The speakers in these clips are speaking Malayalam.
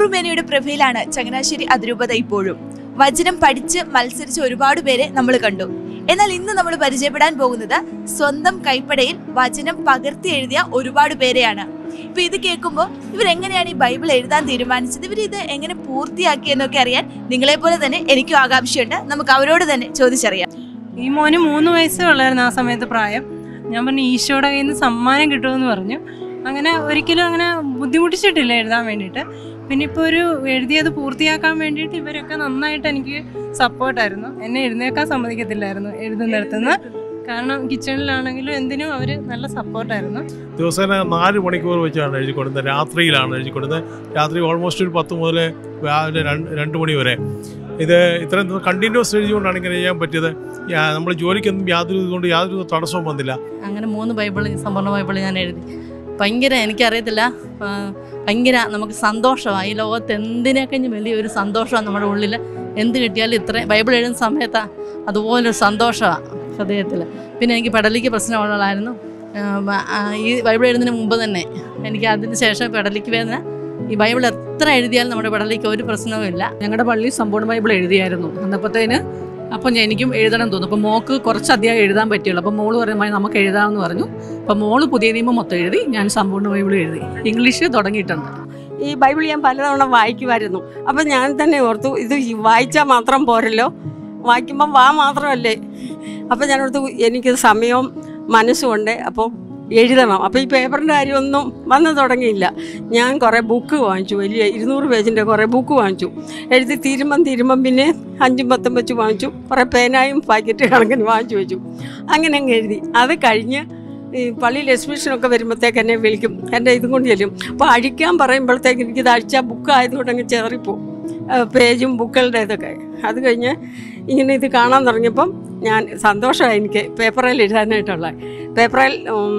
നൂറുമേനയുടെ പ്രഭയിലാണ് ചങ്ങനാശ്ശേരി അതിരൂപത ഇപ്പോഴും വചനം പഠിച്ച് മത്സരിച്ച ഒരുപാട് പേരെ നമ്മൾ കണ്ടു എന്നാൽ ഇന്ന് നമ്മൾ പരിചയപ്പെടാൻ പോകുന്നത് സ്വന്തം കൈപ്പടയിൽ വചനം പകർത്തി എഴുതിയ ഒരുപാട് പേരെയാണ് ഇപ്പൊ ഇത് കേൾക്കുമ്പോൾ ഇവരെങ്ങനെയാണ് ഈ ബൈബിൾ എഴുതാൻ തീരുമാനിച്ചത് ഇവർ ഇത് എങ്ങനെ പൂർത്തിയാക്കി എന്നൊക്കെ അറിയാൻ നിങ്ങളെ പോലെ തന്നെ എനിക്കും ആകാംക്ഷയുണ്ട് നമുക്ക് അവരോട് തന്നെ ചോദിച്ചറിയാം ഈ മോന് മൂന്ന് വയസ്സേ ഉള്ളായിരുന്നു ആ സമയത്ത് പ്രായം ഞാൻ പറഞ്ഞു ഈശോയുടെ കയ്യിൽ നിന്ന് സമ്മാനം കിട്ടുമെന്ന് പറഞ്ഞു അങ്ങനെ ഒരിക്കലും അങ്ങനെ ബുദ്ധിമുട്ടിച്ചിട്ടില്ല എഴുതാൻ വേണ്ടിയിട്ട് പിന്നെ ഇപ്പോൾ ഒരു എഴുതിയത് പൂർത്തിയാക്കാൻ വേണ്ടിയിട്ട് ഇവരൊക്കെ നന്നായിട്ട് എനിക്ക് സപ്പോർട്ടായിരുന്നു എന്നെ എഴുന്നേക്കാൻ സമ്മതിക്കത്തില്ലായിരുന്നു എഴുതുന്നിടത്തുനിന്ന് കാരണം കിച്ചണിലാണെങ്കിലും എന്തിനും അവർ നല്ല സപ്പോർട്ടായിരുന്നു ദിവസേന നാല് മണിക്കൂർ വെച്ചാണ് എഴുതി കൊടുക്കുന്നത് രാത്രിയിലാണ് എഴുതി കൊടുക്കുന്നത് രാത്രി ഓൾമോസ്റ്റ് ഒരു പത്ത് മുതൽ രാവിലെ രണ്ട് രണ്ട് മണി വരെ ഇത് ഇത്രയും കണ്ടിന്യൂസ് എഴുതിക്കൊണ്ടാണ് ഇങ്ങനെ ചെയ്യാൻ പറ്റിയത് നമ്മൾ ജോലിക്കൊന്നും യാതൊരു ഇതുകൊണ്ട് യാതൊരു തടസ്സവും വന്നില്ല അങ്ങനെ മൂന്ന് ബൈബിൾ സമ്പൂർണ്ണ ബൈബിൾ ഞാൻ എഴുതി ഭയങ്കര എനിക്കറിയത്തില്ല ആ, ഭയങ്കര നമുക്ക് സന്തോഷമാണ് ഈ ലോകത്ത് എന്തിനേക്കഞ്ഞ് വലിയൊരു സന്തോഷമാണ് നമ്മുടെ ഉള്ളിൽ എന്ത് കിട്ടിയാലും ഇത്ര ബൈബിൾ എഴുതുന്ന സമയത്താണ് അതുപോലൊരു സന്തോഷമാണ് ഹൃദയത്തിൽ പിന്നെ എനിക്ക് പെടലിക്ക് പ്രശ്നമുള്ളതായിരുന്നു ആ, ബ- ആ, ഈ ബൈബിൾ എഴുതുന്നതിന് മുമ്പ് തന്നെ എനിക്ക് അതിന് ശേഷം പെടലിക്ക് വേദന ഈ ബൈബിൾ എത്ര എഴുതിയാലും നമ്മുടെ പെടലിക്ക് ഒരു പ്രശ്നവും ഇല്ല ഞങ്ങളുടെ പള്ളി സമ്പൂർണ്ണ ബൈബിൾ എഴുതിയായിരുന്നു അന്നപ്പത്തേന് അപ്പം ഞാൻ- എനിക്കും എഴുതണം തോന്നുന്നു അപ്പം മോക്ക് കുറച്ചധികം എഴുതാൻ പറ്റുള്ളൂ അപ്പം മോള് പറയുമ്പോൾ നമുക്ക് എഴുതാമെന്ന് പറഞ്ഞു അപ്പം മോള് പുതിയ നിയമം മൊത്തം എഴുതി ഞാൻ സമ്പൂർണ്ണ ബൈബിൾ എഴുതി ഇംഗ്ലീഷ് തുടങ്ങിയിട്ടുണ്ട് ഈ ബൈബിൾ ഞാൻ പലതവണ വായിക്കുമായിരുന്നു അപ്പം ഞാൻ തന്നെ ഓർത്തു ഇത് ഈ വായിച്ചാൽ മാത്രം പോരല്ലോ വായിക്കുമ്പം വാ മാത്രമല്ലേ അപ്പം ഞാൻ ഓർത്തു എനിക്ക് സമയവും മനസ്സുമുണ്ട് അപ്പോൾ എഴുതണം അപ്പോൾ ഈ പേപ്പറിൻ്റെ കാര്യമൊന്നും വന്നു തുടങ്ങിയില്ല ഞാൻ കുറേ ബുക്ക് വാങ്ങിച്ചു വലിയ ഇരുന്നൂറ് പേജിൻ്റെ കുറേ ബുക്ക് വാങ്ങിച്ചു എഴുതി തീരുമ്പം തീരുമ്പം പിന്നെ അഞ്ചും പത്തും വെച്ച് വാങ്ങിച്ചു കുറേ പേനായും പാക്കറ്റ് കണക്കിന് വാങ്ങിച്ചു വെച്ചു അങ്ങനെ അങ്ങ് എഴുതി അത് കഴിഞ്ഞ് ഈ പള്ളിയിൽ എക്സിബിഷനൊക്കെ വരുമ്പോഴത്തേക്ക് എന്നെ വിളിക്കും എൻ്റെ ഇതും കൊണ്ട് ചെല്ലും അപ്പോൾ അഴിക്കാൻ പറയുമ്പോഴത്തേക്ക് എനിക്കിത് അഴിച്ചാൽ ബുക്ക് ആയതുകൊണ്ട് അങ്ങ് ചെതറിപ്പോവും ആ, പേജും ബുക്കുകളുടെ ഇതൊക്കെ അത് കഴിഞ്ഞ് ഇങ്ങനെ ഇത് കാണാൻ തുടങ്ങിയപ്പം ഞാൻ സന്തോഷമായി എനിക്ക് പേപ്പറിൽ എഴുതാനായിട്ടുള്ള പേപ്പറിൽ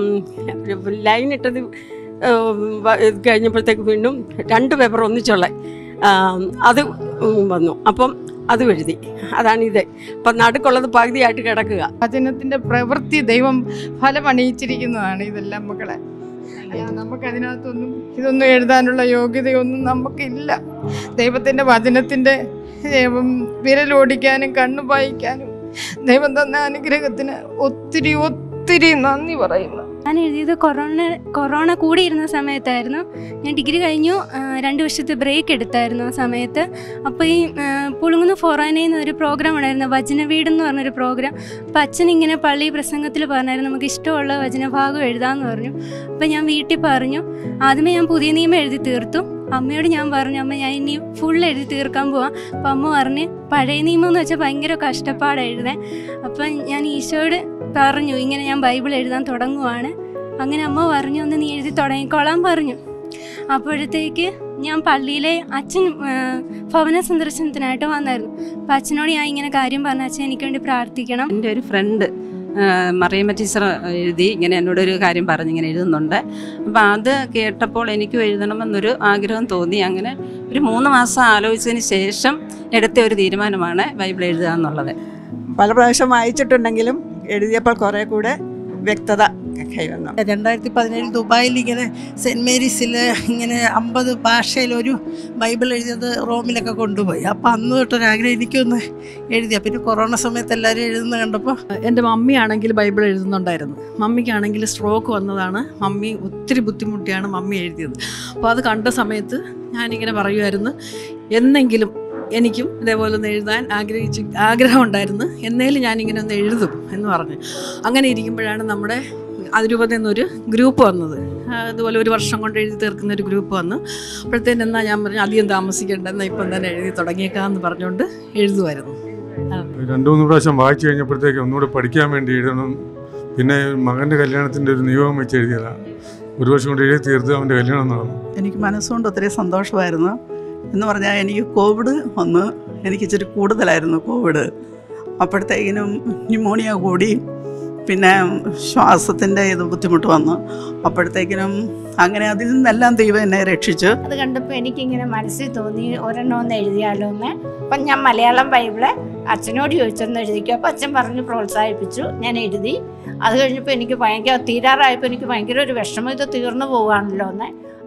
ഉം, ലൈൻ ഇട്ടത് ഉം, വ- ഇത് കഴിഞ്ഞപ്പോഴത്തേക്ക് വീണ്ടും രണ്ട് പേപ്പർ ഒന്നിച്ചുള്ള ആ, അത് ഉം, വന്നു അപ്പം അതും എഴുതി അതാണിത് അപ്പം നടുക്കുള്ളത് പകുതിയായിട്ട് കിടക്കുക വചനത്തിന്റെ പ്രവൃത്തി ദൈവം ഫലമണിയിച്ചിരിക്കുന്നതാണ് ഇതെല്ലാം മക്കളെ അയ്യ, നമുക്കതിനകത്തൊന്നും ഇതൊന്നും എഴുതാനുള്ള യോഗ്യതയൊന്നും നമുക്കില്ല ദൈവത്തിന്റെ വചനത്തിന്റെ ദൈവം വിരലോടിക്കാനും കണ്ണു വായിക്കാനും ദൈവം തന്ന അനുഗ്രഹത്തിന് ഒത്തിരി ഒത്തിരി നന്ദി പറയുന്നു ഞാൻ എഴുതിയത് കൊറോണ കൊറോണ കൂടിയിരുന്ന സമയത്തായിരുന്നു ഞാൻ ഡിഗ്രി കഴിഞ്ഞു ആ, രണ്ട് വർഷത്തെ ബ്രേക്ക് എടുത്തായിരുന്നു ആ സമയത്ത് അപ്പോൾ ഈ ആ, പുളുങ്ങുന്ന ഫൊറാനയിൽ നിന്ന് ഒരു പ്രോഗ്രാം ഉണ്ടായിരുന്നു വചനവീട് എന്ന് പറഞ്ഞൊരു പ്രോഗ്രാം അപ്പം അച്ഛൻ ഇങ്ങനെ പള്ളി പ്രസംഗത്തിൽ പറഞ്ഞായിരുന്നു നമുക്ക് ഇഷ്ടമുള്ള വചനഭാഗം എഴുതാമെന്ന് പറഞ്ഞു അപ്പം ഞാൻ വീട്ടിൽ പറഞ്ഞു ആദ്യമേ ഞാൻ പുതിയ നിയമം എഴുതി തീർത്തു അമ്മയോട് ഞാൻ പറഞ്ഞു അമ്മ ഞാൻ ഇനി ഫുൾ എഴുതി തീർക്കാൻ പോവാം അപ്പം അമ്മ പറഞ്ഞ് പഴയ നിയമം എന്ന് വെച്ചാൽ ഭയങ്കര കഷ്ടപ്പാടാണ് എഴുതാൻ അപ്പം ഞാൻ ഈശോയോട് പറഞ്ഞു ഇങ്ങനെ ഞാൻ ബൈബിൾ എഴുതാൻ തുടങ്ങുവാണ് അങ്ങനെ അമ്മ പറഞ്ഞു ഒന്ന് നീ എഴുതി തുടങ്ങിക്കോളാൻ പറഞ്ഞു അപ്പോഴത്തേക്ക് ഞാൻ പള്ളിയിലെ അച്ഛൻ ആ, ഭവന സന്ദർശനത്തിനായിട്ട് വന്നായിരുന്നു അപ്പം അച്ഛനോട് ഞാൻ ഇങ്ങനെ കാര്യം പറഞ്ഞ അച്ഛൻ എനിക്ക് വേണ്ടി പ്രാർത്ഥിക്കണം എൻ്റെ ഒരു ഫ്രണ്ട് മറിയമ്മ ടീച്ചർ എഴുതി ഇങ്ങനെ എന്നോടൊരു കാര്യം പറഞ്ഞ് ഇങ്ങനെ എഴുതുന്നുണ്ട് അപ്പോൾ അത് കേട്ടപ്പോൾ എനിക്കും എഴുതണമെന്നൊരു ആഗ്രഹം തോന്നി അങ്ങനെ ഒരു മൂന്ന് മാസം ആലോചിച്ചതിന് ശേഷം എടുത്ത ഒരു തീരുമാനമാണ് ബൈബിൾ എഴുതുക എന്നുള്ളത് പല പ്രാവശ്യം വായിച്ചിട്ടുണ്ടെങ്കിലും എഴുതിയപ്പോൾ കുറേ കൂടെ വ്യക്തത കൈവന്നു രണ്ടായിരത്തി പതിനേഴ് ദുബായിൽ ഇങ്ങനെ സെൻറ്റ് മേരീസിൽ ഇങ്ങനെ അമ്പത് ഭാഷയിൽ ഒരു ബൈബിൾ എഴുതിയത് റോമിലൊക്കെ കൊണ്ടുപോയി അപ്പോൾ അന്ന് തൊട്ടൊരാഗ്രഹം എനിക്കൊന്ന് എഴുതിയ പിന്നെ കൊറോണ സമയത്ത് എല്ലാവരും എഴുതുന്ന കണ്ടപ്പോൾ എൻ്റെ മമ്മിയാണെങ്കിൽ ബൈബിൾ എഴുതുന്നുണ്ടായിരുന്നു മമ്മിക്കാണെങ്കിൽ സ്ട്രോക്ക് വന്നതാണ് മമ്മി ഒത്തിരി ബുദ്ധിമുട്ടിയാണ് മമ്മി എഴുതിയത് അപ്പോൾ അത് കണ്ട സമയത്ത് ഞാനിങ്ങനെ പറയുമായിരുന്നു എന്നെങ്കിലും എനിക്കും ഇതേപോലെ ഒന്ന് എഴുതാൻ ആഗ്രഹിച്ച് ആഗ്രഹം ഉണ്ടായിരുന്നു എന്നേലും ഞാനിങ്ങനെ ഒന്ന് എഴുതും എന്ന് പറഞ്ഞു അങ്ങനെ ഇരിക്കുമ്പോഴാണ് നമ്മുടെ അതിരൂപതയിൽ നിന്നൊരു ഗ്രൂപ്പ് വന്നത് ആ, അതുപോലെ ഒരു വർഷം കൊണ്ട് എഴുതി തീർക്കുന്ന ഒരു ഗ്രൂപ്പ് വന്നു അപ്പോഴത്തേന് എന്നാൽ ഞാൻ പറഞ്ഞു അധികം താമസിക്കേണ്ട എന്നാൽ ഇപ്പം തന്നെ എഴുതി തുടങ്ങിയേക്കാമെന്ന് പറഞ്ഞുകൊണ്ട് എഴുതുമായിരുന്നു രണ്ടു മൂന്ന് പ്രാവശ്യം വായിച്ചു കഴിഞ്ഞപ്പോഴത്തേക്ക് ഒന്നുകൂടെ പഠിക്കാൻ വേണ്ടി എഴുതണം പിന്നെ മകൻ്റെ കല്യാണത്തിൻ്റെ ഒരു നിയോഗം വെച്ച് എഴുതിയതാണ് ഒരു വർഷം കൊണ്ട് എഴുതി തീർത്ത് അവൻ്റെ കല്യാണം നടന്നു എനിക്ക് മനസ്സുകൊണ്ട് ഒത്തിരി സന്തോഷമായിരുന്നു എന്ന് പറഞ്ഞാൽ എനിക്ക് കോവിഡ് ഒന്ന് എനിക്ക് ഇച്ചിരി കൂടുതലായിരുന്നു കോവിഡ് അപ്പോഴത്തേക്കിനും ന്യൂമോണിയ കൂടി പിന്നെ ശ്വാസത്തിൻ്റെ ഇത് ബുദ്ധിമുട്ട് വന്നു അപ്പോഴത്തേക്കിനും അങ്ങനെ അതിൽ നിന്നെല്ലാം ദൈവം എന്നെ രക്ഷിച്ചു അത് കണ്ടപ്പോൾ എനിക്കിങ്ങനെ മനസ്സിൽ തോന്നി ഒരെണ്ണം ഒന്ന് എഴുതിയാലോ എന്ന് അപ്പം ഞാൻ മലയാളം ബൈബിള് അച്ഛനോട് ചോദിച്ചൊന്ന് എഴുതിക്കും അപ്പോൾ അച്ഛൻ പറഞ്ഞ് പ്രോത്സാഹിപ്പിച്ചു ഞാൻ എഴുതി അത് കഴിഞ്ഞപ്പോൾ എനിക്ക് ഭയങ്കര തീരാറായപ്പോൾ എനിക്ക് ഭയങ്കര ഒരു വിഷമം ഇത് തീർന്നു പോവുകയാണല്ലോ എന്ന്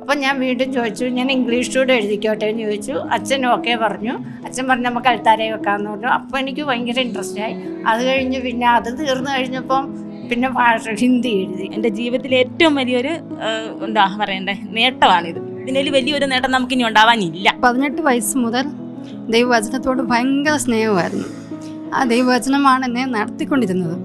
അപ്പം ഞാൻ വീണ്ടും ചോദിച്ചു ഞാൻ ഇംഗ്ലീഷിലൂടെ എഴുതിക്കോട്ടെ എന്ന് ചോദിച്ചു അച്ഛൻ ഓക്കെ പറഞ്ഞു അച്ഛൻ പറഞ്ഞു നമുക്ക് അൽത്താരയെ വെക്കാമെന്ന് പറഞ്ഞു അപ്പോൾ എനിക്ക് ഭയങ്കര ഇൻട്രസ്റ്റ് ആയി അത് കഴിഞ്ഞ് പിന്നെ അത് തീർന്നു കഴിഞ്ഞപ്പം പിന്നെ ഭാഷ ഹിന്ദി എഴുതി എൻ്റെ ജീവിതത്തിലെ ഏറ്റവും വലിയൊരു ആ, എന്താ പറയണ്ടേ നേട്ടമാണിത് ഇതിനൊരു വലിയൊരു നേട്ടം നമുക്കിനി ഉണ്ടാവാനില്ല പതിനെട്ട് വയസ്സ് മുതൽ ദൈവവചനത്തോട് ഭയങ്കര സ്നേഹമായിരുന്നു ആ ദൈവവചനമാണ് എന്നെ നടത്തിക്കൊണ്ടിരുന്നത്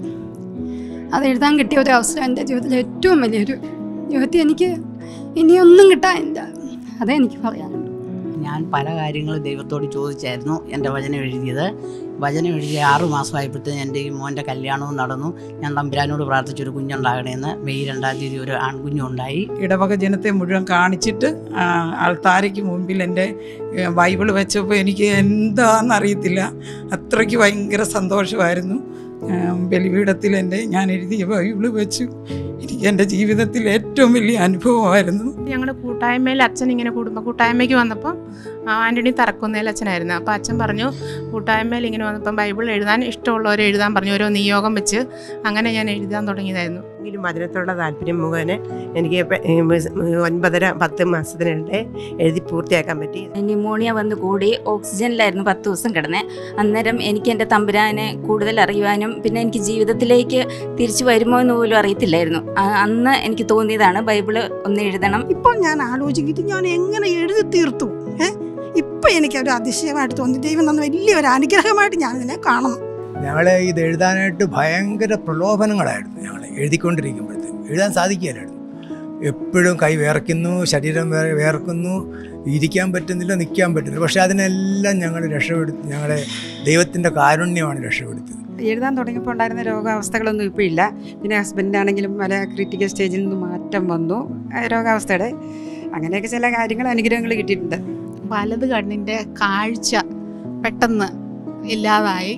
അത് എഴുതാൻ കിട്ടിയ ഒരു അവസരം എൻ്റെ ജീവിതത്തിലെ ഏറ്റവും വലിയൊരു ജീവിതത്തിൽ എനിക്ക് ഇനിയൊന്നും കിട്ടാനില്ല അതേ എനിക്ക് പറയാനുള്ളൂ ഞാൻ പല കാര്യങ്ങളും ദൈവത്തോട് ചോദിച്ചായിരുന്നു എൻ്റെ വചനം എഴുതിയത് വചനം എഴുതിയ ആറു മാസമായപ്പോഴത്തേന് എൻ്റെ ഈ മോൻ്റെ കല്യാണവും നടന്നു ഞാൻ തമ്പുരാനോട് പ്രാർത്ഥിച്ചൊരു കുഞ്ഞുണ്ടാകണമെന്ന് മെയ് രണ്ടാം തീയതി ഒരു ആൺകുഞ്ഞുണ്ടായി ഇടവക ജനത്തെ മുഴുവൻ കാണിച്ചിട്ട് ആ, ആൾത്താരയ്ക്ക് മുമ്പിൽ എൻ്റെ ഏ, ബൈബിൾ വെച്ചപ്പോൾ എനിക്ക് എന്താണെന്നറിയത്തില്ല അത്രയ്ക്ക് ഭയങ്കര സന്തോഷമായിരുന്നു ആ, ബലിപീഠത്തിൽ എൻ്റെ ഞാൻ എഴുതിയ ബൈബിൾ വെച്ചു എനിക്ക് എൻ്റെ ജീവിതത്തിൽ ഏറ്റവും വലിയ അനുഭവമായിരുന്നു ഞങ്ങളുടെ കൂട്ടായ്മയിൽ അച്ഛൻ ഇങ്ങനെ കുടുംബ കൂട്ടായ്മയ്ക്ക് വന്നപ്പോൾ ആ, ആൻ്റണി തറക്കുന്നേൽ അച്ഛനായിരുന്നു അപ്പോൾ അച്ഛൻ പറഞ്ഞു കൂട്ടായ്മയിൽ ഇങ്ങനെ വന്നപ്പം ബൈബിൾ എഴുതാൻ ഇഷ്ടമുള്ളവർ എഴുതാൻ പറഞ്ഞു ഓരോ നിയോഗം വെച്ച് അങ്ങനെ ഞാൻ എഴുതാൻ തുടങ്ങിയതായിരുന്നു എങ്കിലും വചനത്തോടുള്ള താല്പര്യം മുഖേന എനിക്ക് ഇപ്പ- ഈ മസ്- ഒൻപതര പത്ത് മാസത്തിനിടെ എഴുതി പൂർത്തിയാക്കാൻ പറ്റി ന്യൂമോണിയ വന്ന് കൂടി ഓക്സിജനിലായിരുന്നു പത്ത് ദിവസം കിടന്നേ അന്നേരം എനിക്ക് എൻ്റെ തമ്പുരാനെ കൂടുതൽ അറിയുവാനും പിന്നെ എനിക്ക് ജീവിതത്തിലേക്ക് തിരിച്ചു വരുമോ എന്ന് പോലും അറിയത്തില്ലായിരുന്നു ആ- അന്ന് എനിക്ക് തോന്നിയതാണ് ബൈബിള് ഒന്ന് എഴുതണം ഇപ്പോൾ ഞാൻ ആലോചിക്കുന്നത് ഞാൻ എങ്ങനെ എഴുതി തീർത്തു ഏ ഇപ്പം എനിക്കൊരു അതിശയമായിട്ട് തോന്നി ദൈവം തന്ന വലിയൊരു അനുഗ്രഹമായിട്ട് ഞാൻ ഇതിനെ കാണുന്നു ഞങ്ങളെ ഇത് എഴുതാനായിട്ട് ഭയങ്കര പ്രലോഭനങ്ങളായിരുന്നു ഞങ്ങൾ എഴുതിക്കൊണ്ടിരിക്കുമ്പോഴത്തേക്ക് എഴുതാൻ സാധിക്കില്ലായിരുന്നു എപ്പോഴും കൈ വിയർക്കുന്നു ശരീരം വേ- വിയർക്കുന്നു ഇരിക്കാൻ പറ്റുന്നില്ല നിൽക്കാൻ പറ്റുന്നില്ല പക്ഷേ അതിനെല്ലാം ഞങ്ങൾ രക്ഷപ്പെടുത്തി ഞങ്ങളെ ദൈവത്തിൻ്റെ കാരുണ്യമാണ് രക്ഷപ്പെടുത്തിയത് എഴുതാൻ തുടങ്ങിയപ്പോൾ ഉണ്ടായിരുന്ന രോഗാവസ്ഥകളൊന്നും ഇപ്പോൾ ഇല്ല പിന്നെ ഹസ്ബൻഡാണെങ്കിലും പല ക്രിട്ടിക്കൽ സ്റ്റേജിൽ നിന്ന് മാറ്റം വന്നു ആ രോഗാവസ്ഥയുടെ അങ്ങനെയൊക്കെ ചില കാര്യങ്ങൾ അനുഗ്രഹങ്ങൾ കിട്ടിയിട്ടുണ്ട് വലത് കണ്ണിൻ്റെ കാഴ്ച പെട്ടെന്ന് ഇല്ലാതായി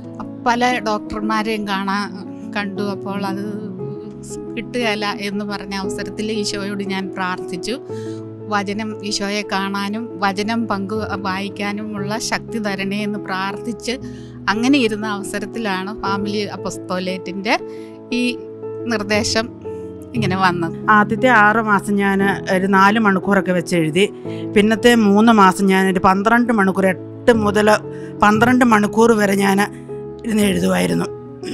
പല ഡോക്ടർമാരെയും കാണാൻ കണ്ടു അപ്പോൾ അത് കിട്ടുകയില്ല എന്ന് പറഞ്ഞ അവസരത്തിൽ ഈശോയോട് ഞാൻ പ്രാർത്ഥിച്ചു വചനം ഈശോയെ കാണാനും വചനം പങ്കു വായിക്കാനുമുള്ള ശക്തി തരണേ എന്ന് പ്രാർത്ഥിച്ച് അങ്ങനെ ഇരുന്ന അവസരത്തിലാണ് ഫാമിലി അപ്പസ്തോലേറ്റിൻ്റെ ഈ നിർദ്ദേശം ഇങ്ങനെ വന്നത് ആദ്യത്തെ ആറ് മാസം ഞാൻ ഒരു നാല് മണിക്കൂറൊക്കെ വെച്ച് എഴുതി പിന്നത്തെ മൂന്ന് മാസം ഞാൻ ഒരു പന്ത്രണ്ട് മണിക്കൂർ എട്ട് മുതൽ പന്ത്രണ്ട് മണിക്കൂർ വരെ ഞാൻ ഇരുന്ന് എഴുതുമായിരുന്നു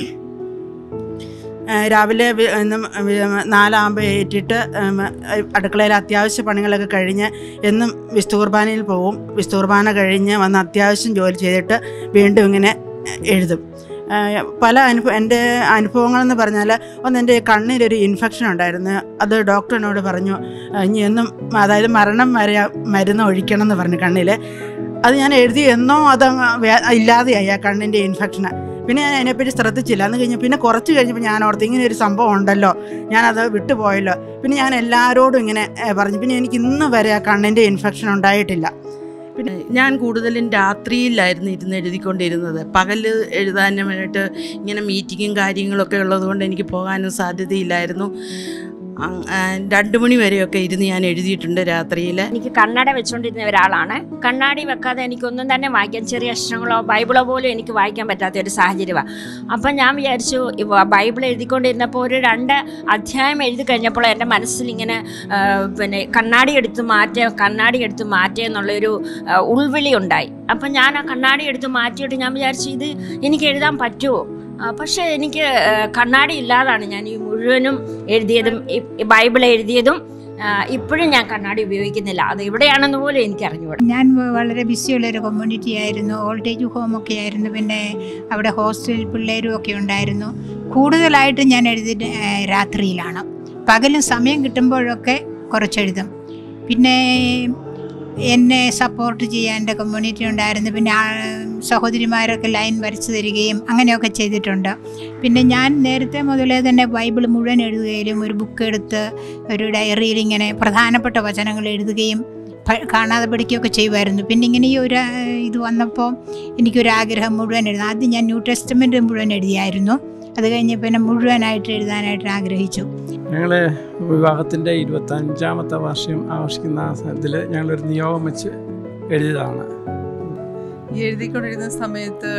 ഏഹ് രാവിലെ വി- ഇന്ന് വി- നാലാകുമ്പോൾ ഏറ്റിട്ട് ഉം, അടുക്കളയിൽ അത്യാവശ്യ പണികളൊക്കെ കഴിഞ്ഞ് എന്നും വിശുദ്ധ കുർബാനയിൽ പോവും വിശുദ്ധ കുർബാന കഴിഞ്ഞ് വന്ന് അത്യാവശ്യം ജോലി ചെയ്തിട്ട് വീണ്ടും ഇങ്ങനെ എഴുതും ഏഹ് പല അനുഭവം എൻ്റെ അനുഭവങ്ങളെന്ന് പറഞ്ഞാൽ ഒന്ന് എൻ്റെ കണ്ണിലൊരു ഇൻഫെക്ഷൻ ഉണ്ടായിരുന്നു അത് ഡോക്ടർ എന്നോട് പറഞ്ഞു "ഏഹ് ഇനി എന്നും അതായത് മരണം വരെ മരുന്ന് ഒഴിക്കണം എന്ന് പറഞ്ഞു കണ്ണിൽ അത് ഞാൻ എഴുതി എന്നോ അത് ഇല്ലാതെയായി ആ കണ്ണിൻ്റെ ഇൻഫെക്ഷന് പിന്നെ ഞാൻ അതിനെപ്പറ്റി ശ്രദ്ധിച്ചില്ല അന്ന് കഴിഞ്ഞ് പിന്നെ കുറച്ച് കഴിഞ്ഞപ്പോൾ ഞാൻ ഓർത്ത് ഇങ്ങനെ ഒരു സംഭവം ഉണ്ടല്ലോ ഞാനത് വിട്ടുപോയല്ലോ പിന്നെ ഞാൻ എല്ലാവരോടും ഇങ്ങനെ ഏഹ്, പറഞ്ഞു പിന്നെ എനിക്ക് ഇന്ന് വരെ ആ കണ്ണിൻ്റെ ഇൻഫെക്ഷൻ ഉണ്ടായിട്ടില്ല പിന്നെ ഞാൻ കൂടുതലും രാത്രിയിലായിരുന്നു ഇരുന്ന് എഴുതിക്കൊണ്ടിരുന്നത് പകല് എഴുതാനായിട്ട് ഇങ്ങനെ മീറ്റിങ്ങും കാര്യങ്ങളൊക്കെ ഉള്ളതുകൊണ്ട് എനിക്ക് പോകാനും സാധ്യതയില്ലായിരുന്നു അങ്- ആ, രണ്ട് മണി വരെയൊക്കെ ഇരുന്ന് ഞാൻ എഴുതിയിട്ടുണ്ട് രാത്രിയിൽ എനിക്ക് കണ്ണട വെച്ചുകൊണ്ടിരുന്ന ഒരാളാണ് കണ്ണാടി വെക്കാതെ എനിക്കൊന്നും തന്നെ വായിക്കാൻ ചെറിയ അക്ഷരങ്ങളോ ബൈബിളോ പോലും എനിക്ക് വായിക്കാൻ പറ്റാത്ത ഒരു സാഹചര്യമാണ് അപ്പം ഞാൻ വിചാരിച്ചു ഇവ ബൈബിൾ എഴുതിക്കൊണ്ടിരുന്നപ്പോൾ ഒരു രണ്ട് അധ്യായം എഴുതി കഴിഞ്ഞപ്പോൾ എൻ്റെ മനസ്സിൽ ഇങ്ങനെ ആ, പിന്നെ കണ്ണാടി എടുത്ത് മാറ്റുക കണ്ണാടി എടുത്ത് മാറ്റുക എന്നുള്ളൊരു ആ, ഉൾവിളി ഉണ്ടായി അപ്പം ഞാൻ ആ കണ്ണാടി എടുത്ത് മാറ്റിയിട്ട് ഞാൻ വിചാരിച്ചു ഇത് എനിക്ക് എഴുതാൻ പറ്റുമോ ആ, പക്ഷേ എനിക്ക് ആ, കണ്ണാടി ഇല്ലാതാണ് ഞാൻ ഈ മുഴുവനും എഴുതിയതും ഈ ഈ ബൈബിൾ എഴുതിയതും ആ, ഇപ്പോഴും ഞാൻ കണ്ണാടി ഉപയോഗിക്കുന്നില്ല അത് എവിടെയാണെന്ന് പോലും എനിക്ക് അറിഞ്ഞുകൂടാ ഞാൻ വ- വളരെ ബിസിയുള്ള ഒരു കമ്മ്യൂണിറ്റി ആയിരുന്നു ഓൾഡ് ഏജ് ഹോമൊക്കെ ആയിരുന്നു പിന്നെ അവിടെ ഹോസ്റ്റൽ പിള്ളേരും ഒക്കെ ഉണ്ടായിരുന്നു കൂടുതലായിട്ട് ഞാൻ എഴുതിയിട്ട് ഏഹ്, രാത്രിയിലാണ് പകലും സമയം കിട്ടുമ്പോഴൊക്കെ കുറച്ചെഴുതും പിന്നെ എന്നെ സപ്പോർട്ട് ചെയ്യാൻ എൻ്റെ കമ്മ്യൂണിറ്റി ഉണ്ടായിരുന്നു പിന്നെ ആ, സഹോദരിമാരൊക്കെ ലൈൻ വരച്ചു തരികയും അങ്ങനെയൊക്കെ ചെയ്തിട്ടുണ്ട് പിന്നെ ഞാൻ നേരത്തെ മുതലേ തന്നെ ബൈബിൾ മുഴുവൻ എഴുതുകയും ഒരു ബുക്ക് എടുത്ത് ഒരു ഡയറിയിൽ ഇങ്ങനെ പ്രധാനപ്പെട്ട വചനങ്ങൾ എഴുതുകയും പ- കാണാതെ പഠിക്കുകയൊക്കെ ചെയ്യുമായിരുന്നു പിന്നെ ഇങ്ങനെ ഈ ഒരു ആ, ഇത് വന്നപ്പോൾ എനിക്കൊരു ആഗ്രഹം മുഴുവൻ എഴുതാം ആദ്യം ഞാൻ ന്യൂ ടെസ്റ്റമെൻറ്റ് മുഴുവൻ എഴുതിയായിരുന്നു അത് കഴിഞ്ഞ് പിന്നെ മുഴുവനായിട്ട് എഴുതാനായിട്ട് ആഗ്രഹിച്ചു ഞങ്ങൾ വിവാഹത്തിൻ്റെ ഇരുപത്തഞ്ചാമത്തെ വാർഷികം ആഘോഷിക്കുന്ന ഇതിൽ ഞങ്ങളൊരു നിയോഗം വെച്ച് എഴുതിയതാണ് ഈ എഴുതിക്കൊണ്ടിരുന്ന സമയത്ത്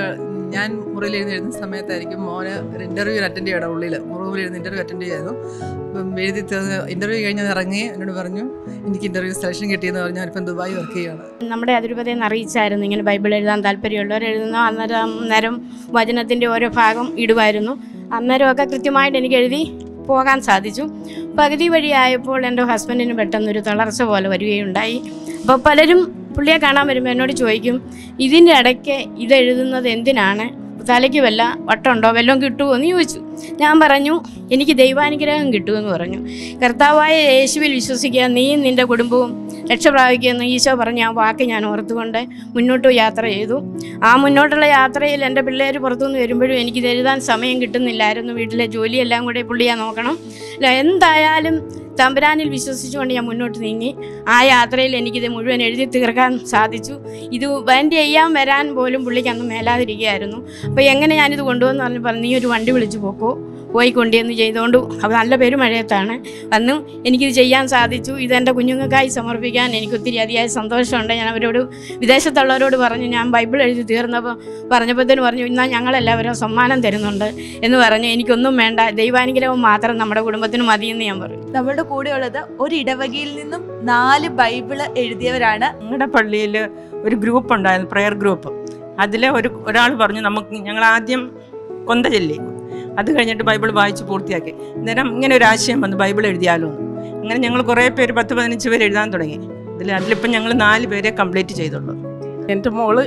ഞാൻ മുറിയിൽ ഇരുന്ന് എഴുതുന്ന സമയത്തായിരിക്കും മോന് ഒരു ഇൻ്റർവ്യൂ അറ്റൻഡ് ചെയ്യണം ഉള്ളിൽ റൂമിൽ ഇരുന്ന് ഇൻ്റർവ്യൂ അറ്റൻഡ് ചെയ്യായിരുന്നു അപ്പം എഴുതി ഇൻ്റർവ്യൂ കഴിഞ്ഞ് ഇറങ്ങി എന്നോട് പറഞ്ഞു എനിക്ക് ഇൻ്റർവ്യൂ സെലക്ഷൻ കിട്ടിയെന്ന് പറഞ്ഞു ഞാനിപ്പം ദുബായ് വർക്ക് ചെയ്യുകയാണ് നമ്മുടെ അതിരൂപതയിൽ നിന്ന് അറിയിച്ചായിരുന്നു ഇങ്ങനെ ബൈബിൾ എഴുതാൻ താല്പര്യമുള്ളവർ എഴുതുന്നു അന്നേരം അന്നേരം വചനത്തിൻ്റെ ഓരോ ഭാഗം ഇടുമായിരുന്നു അന്നേരമൊക്കെ കൃത്യമായിട്ട് എനിക്ക് എഴുതി പോകാൻ സാധിച്ചു പകുതി വഴിയായപ്പോൾ എൻ്റെ ഹസ്ബൻഡിന് പെട്ടെന്നൊരു തളർച്ച പോലെ വരികയുണ്ടായി അപ്പോൾ പലരും പുള്ളിയെ കാണാൻ വരുമ്പോൾ എന്നോട് ചോദിക്കും ഇതിൻ്റെ ഇടയ്ക്ക് ഇത് എഴുതുന്നത് എന്തിനാണ് തലയ്ക്ക് വല്ല വട്ടമുണ്ടോ വല്ലതും കിട്ടുമോ എന്ന് ചോദിച്ചു ഞാൻ പറഞ്ഞു എനിക്ക് ദൈവാനുഗ്രഹം കിട്ടുമെന്ന് പറഞ്ഞു കർത്താവായ യേശുവിൽ വിശ്വസിക്കുക നീയും നിൻ്റെ കുടുംബവും രക്ഷപ്രാപിക്കുമെന്ന് ഈശോ പറഞ്ഞ ആ വാക്ക് ഞാൻ ഓർത്തുകൊണ്ട് മുന്നോട്ട് യാത്ര ചെയ്തു ആ മുന്നോട്ടുള്ള യാത്രയിൽ എൻ്റെ പിള്ളേർ പുറത്തുനിന്ന് വരുമ്പോഴും എനിക്കിത് എഴുതാൻ സമയം കിട്ടുന്നില്ലായിരുന്നു വീട്ടിലെ ജോലിയെല്ലാം കൂടെ പുള്ളിയെ നോക്കണം അല്ല എന്തായാലും തമ്പുരാനിൽ വിശ്വസിച്ചുകൊണ്ട് ഞാൻ മുന്നോട്ട് നീങ്ങി ആ യാത്രയിൽ എനിക്കിത് മുഴുവൻ എഴുതി തീർക്കാൻ സാധിച്ചു ഇത് വണ്ടി ചെയ്യാൻ വരാൻ പോലും പുള്ളിക്ക് അന്ന് മേലാതിരിക്കുകയായിരുന്നു അപ്പോൾ എങ്ങനെ ഞാനിത് കൊണ്ടുവന്ന് പറഞ്ഞു പറഞ്ഞു നീ ഒരു വണ്ടി വിളിച്ച് പോക്കോ പോയി കൊണ്ടുവന്ന് ചെയ്തുകൊണ്ട് അത് നല്ല പെരുമഴയത്താണ് വന്നു എനിക്കിത് ചെയ്യാൻ സാധിച്ചു ഇത് എൻ്റെ കുഞ്ഞുങ്ങൾക്കായി സമർപ്പിക്കാൻ എനിക്ക് ഒത്തിരി അതിയായ സന്തോഷമുണ്ട് ഞാൻ അവരോട് വിദേശത്തുള്ളവരോട് പറഞ്ഞു ഞാൻ ബൈബിൾ എഴുതി തീർന്നപ്പോൾ പറഞ്ഞപ്പോഴത്തേന് പറഞ്ഞു എന്നാൽ ഞങ്ങളെല്ലാവരും സമ്മാനം തരുന്നുണ്ട് എന്ന് പറഞ്ഞു എനിക്കൊന്നും വേണ്ട ദൈവാനുഗ്രഹം മാത്രം നമ്മുടെ കുടുംബത്തിന് മതിയെന്ന് ഞാൻ പറഞ്ഞു നമ്മളുടെ കൂടെയുള്ളത് ഒരു ഇടവകയിൽ നിന്നും നാല് ബൈബിള് എഴുതിയവരാണ് ഞങ്ങളുടെ പള്ളിയിൽ ഒരു ഗ്രൂപ്പ് ഉണ്ടായിരുന്നു പ്രെയർ ഗ്രൂപ്പ് അതിൽ ഒരു ഒരാൾ പറഞ്ഞു നമുക്ക് ഞങ്ങൾ ആദ്യം കൊന്ത ചൊല്ലി അത് കഴിഞ്ഞിട്ട് ബൈബിൾ വായിച്ച് പൂർത്തിയാക്കി അന്നേരം ഇങ്ങനെ ഒരു ആശയം വന്നു ബൈബിൾ എഴുതിയാലോ എന്ന്. അങ്ങനെ ഞങ്ങൾ കുറേ പേര് പത്ത് പതിനഞ്ച് പേര് എഴുതാൻ തുടങ്ങി ഇതിൽ അതിലിപ്പം ഞങ്ങൾ നാല് പേരെ കംപ്ലീറ്റ് ചെയ്തുള്ളൂ എൻ്റെ മോള്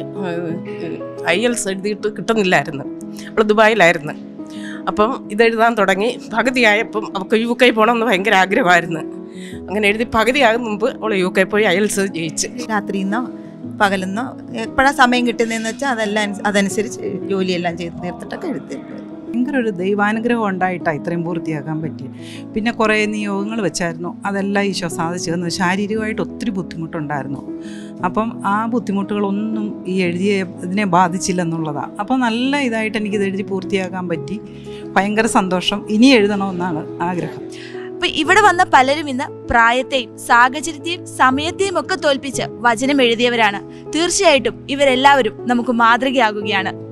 ഐ എൽസ് എഴുതിയിട്ട് കിട്ടുന്നില്ലായിരുന്നു അവൾ ദുബായിലായിരുന്നു അപ്പം ഇതെഴുതാൻ തുടങ്ങി പകുതിയായപ്പം അവൾക്ക് യു കെ പോകണമെന്ന് ഭയങ്കര ആഗ്രഹമായിരുന്നു അങ്ങനെ എഴുതി പകുതിയാകും മുമ്പ് അവൾ യു കെ പോയി ഐ എൽസ് ജയിച്ച് രാത്രിയിൽ നിന്നോ പകലെന്നോ എപ്പോഴാണ് സമയം കിട്ടുന്നതെന്ന് വെച്ചാൽ അതെല്ലാം അനുസ- അതനുസരിച്ച് ജോലിയെല്ലാം ചെയ്ത് തീർത്തിട്ടൊക്കെ എഴുതി ഭയങ്കര ഒരു ദൈവാനുഗ്രഹം ഉണ്ടായിട്ടാണ് ഇത്രയും പൂർത്തിയാക്കാൻ പറ്റി പിന്നെ കുറേ നിയോഗങ്ങൾ വെച്ചായിരുന്നു അതെല്ലാം ഈശോ സാധിച്ചു തന്നു ശാരീരികമായിട്ട് ഒത്തിരി ബുദ്ധിമുട്ടുണ്ടായിരുന്നു അപ്പം ആ ബുദ്ധിമുട്ടുകളൊന്നും ഈ എഴുതിയ ഇതിനെ ബാധിച്ചില്ലെന്നുള്ളതാണ് അപ്പോൾ നല്ല ഇതായിട്ട് എനിക്കിത് എഴുതി പൂർത്തിയാക്കാൻ പറ്റി ഭയങ്കര സന്തോഷം ഇനി എഴുതണമെന്നാണ് ആഗ്രഹം അപ്പൊ ഇവിടെ വന്ന പലരും ഇന്ന് പ്രായത്തെയും സാഹചര്യത്തെയും സമയത്തെയും ഒക്കെ തോൽപ്പിച്ച് വചനം എഴുതിയവരാണ് തീർച്ചയായിട്ടും ഇവരെല്ലാവരും നമുക്ക് മാതൃകയാകുകയാണ്